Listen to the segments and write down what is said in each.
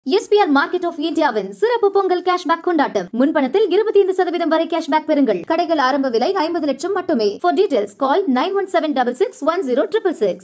SPR market of இந்தியாவின் சிறப்பு Pongal cashback கொண்டாட்டம் முன்பணத்தில் இருபத்தி ஐந்து சதவீதம் வரை கேஷ்பேக் பெறுங்கள் கடைகள் ஆரம்ப விலை ஐம்பது லட்சம் மட்டுமே for details call nine one seven double six one zero triple six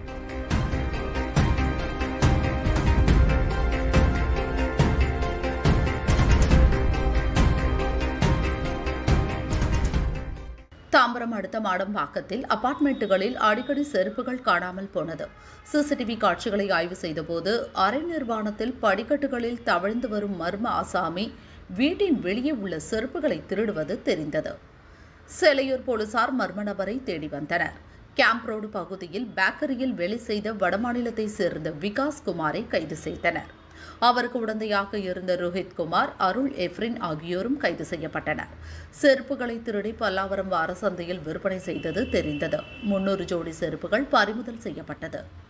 Tambaram அடுத்த மாடம்பாக்கத்தில் அபார்ட்மெண்ட்டுகளில் அடிக்கடி செருப்புகள் காணாமல் போனது சிசிடிவி காட்சிகளை ஆய்வு செய்தபோது அரை நிர்வாணத்தில் படிக்கட்டுகளில் தவழ்ந்து வரும் மர்ம ஆசாமி வீட்டின் வெளியே உள்ள செருப்புகளை திருடுவது தெரிந்தது செலையூர் போலீசார் மர்ம நபரை தேடி வந்தனர் கேம்ப் ரோடு பகுதியில் பேக்கரியில் வேலை செய்த வடமாநிலத்தை சேர்ந்த விகாஸ் குமாரை கைது செய்தனர் அவருக்கு உடந்தையாக இருந்த ரோஹித் குமார் அருள் எஃப்ரின் ஆகியோரும் கைது செய்யப்பட்டனர் செருப்புகளை திருடி பல்லாவரம் வார சந்தையில் விற்பனை செய்தது தெரிந்தது முன்னூறு ஜோடி செருப்புகள் பறிமுதல் செய்யப்பட்டது